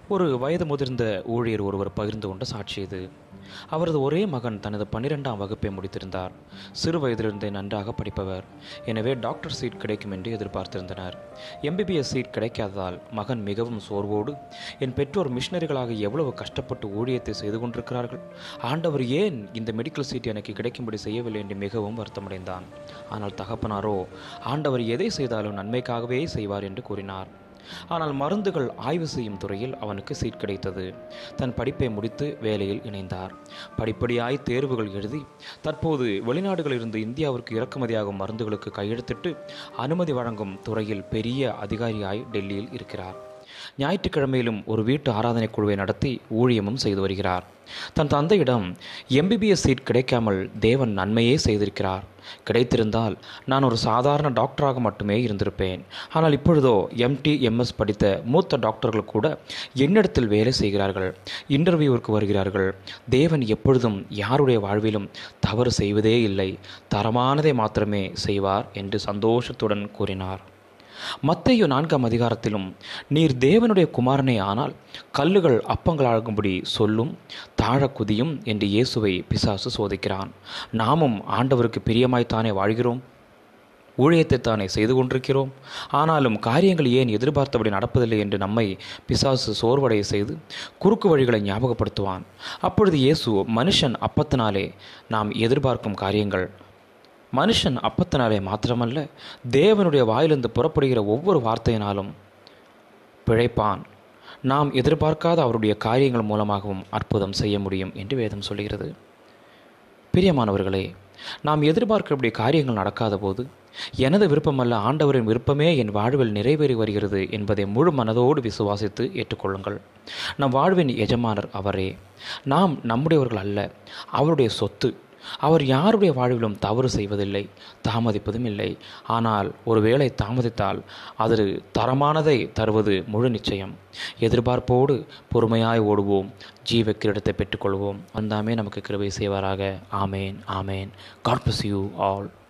ஒரு வயது முதிர்ந்த ஊழியர் ஒருவர் பகிர்ந்து கொண்ட சாட்சி இது அவரது ஒரே மகன் தனது பன்னிரெண்டாம் வகுப்பை முடித்திருந்தார் சிறு வயதிலிருந்தே நன்றாக படிப்பவர் எனவே டாக்டர் சீட் கிடைக்கும் என்று எதிர்பார்த்திருந்தனர் எம்பிபிஎஸ் சீட் கிடைக்காததால் மகன் மிகவும் சோர்வோடு என் பெற்றோர் மிஷினரிகளாக எவ்வளவு கஷ்டப்பட்டு ஊழியத்தை செய்து கொண்டிருக்கிறார்கள் ஆண்டவர் ஏன் இந்த மெடிக்கல் சீட் எனக்கு கிடைக்கும்படி செய்யவில்லை என்று மிகவும் வருத்தமடைந்தான் ஆனால் தகப்பனாரோ ஆண்டவர் எதை செய்தாலும் நன்மைக்காகவே செய்வார் என்று கூறினார் ஆனால் மருந்துகள் ஆய்வு செய்யும் துறையில் அவனுக்கு சீட் கிடைத்தது தன் படிப்பை முடித்து வேலையில் இணைந்தார் படிப்படியாய் தேர்வுகள் எழுதி தற்போது வெளிநாடுகளிலிருந்து இந்தியாவிற்கு இறக்குமதியாகும் மருந்துகளுக்கு கையெழுத்திட்டு அனுமதி வழங்கும் துறையில் பெரிய அதிகாரியாய் டெல்லியில் இருக்கிறார் ஞாயிற்றுக்கிழமையிலும் ஒரு வீட்டு ஆராதனை குழுவை நடத்தி ஊழியமும் செய்து வருகிறார் தன் தந்தையிடம் எம்பிபிஎஸ் சீட் கிடைக்காமல் தேவன் நன்மையே செய்திருக்கிறார் கிடைத்திருந்தால் நான் ஒரு சாதாரண டாக்டராக மட்டுமே இருந்திருப்பேன் ஆனால் இப்பொழுதோ எம்டி எம்எஸ் படித்த மூத்த டாக்டர்கள் கூட என்னிடத்தில் வேலை செய்கிறார்கள் இன்டர்வியூவிற்கு வருகிறார்கள் தேவன் எப்பொழுதும் யாருடைய வாழ்விலும் தவறு செய்வதே இல்லை தரமானதை மாத்திரமே செய்வார் என்று சந்தோஷத்துடன் கூறினார் மத்தையோ நான்காம் அதிகாரத்திலும் நீர் தேவனுடைய குமாரனே ஆனால் கல்லுகள் அப்பங்களாகும்படி சொல்லும் தாழ குதியும் என்று இயேசுவை பிசாசு சோதிக்கிறான் நாமும் ஆண்டவருக்கு பிரியமாய்த்தானே வாழ்கிறோம் ஊழியத்தை தானே செய்து கொண்டிருக்கிறோம் ஆனாலும் காரியங்கள் ஏன் எதிர்பார்த்தபடி நடப்பதில்லை என்று நம்மை பிசாசு சோர்வடைய செய்து குறுக்கு வழிகளை ஞாபகப்படுத்துவான் அப்பொழுது இயேசு மனுஷன் அப்பத்தினாலே நாம் எதிர்பார்க்கும் காரியங்கள் மனுஷன் அப்பத்தினாலே மாத்திரமல்ல தேவனுடைய வாயிலிருந்து புறப்படுகிற ஒவ்வொரு வார்த்தையினாலும் பிழைப்பான் நாம் எதிர்பார்க்காத அவருடைய காரியங்கள் மூலமாகவும் அற்புதம் செய்ய முடியும் என்று வேதம் சொல்கிறது பிரியமானவர்களே நாம் எதிர்பார்க்கக்கூடிய காரியங்கள் நடக்காத போது எனது விருப்பமல்ல ஆண்டவரின் விருப்பமே என் வாழ்வில் நிறைவேறி வருகிறது என்பதை முழு மனதோடு விசுவாசித்து ஏற்றுக்கொள்ளுங்கள் நம் வாழ்வின் எஜமானர் அவரே நாம் நம்முடையவர்கள் அல்ல அவருடைய சொத்து அவர் யாருடைய வாழ்விலும் தவறு செய்வதில்லை தாமதிப்பதும் இல்லை ஆனால் ஒருவேளை தாமதித்தால் அது தரமானதை தருவது முழு நிச்சயம் எதிர்பார்ப்போடு பொறுமையாய் ஓடுவோம் ஜீவ கிரீடத்தை பெற்றுக்கொள்வோம் வந்தாமே நமக்கு கிருபை செய்வாராக ஆமேன் ஆமேன் காட் பிளஸ் யூ ஆல்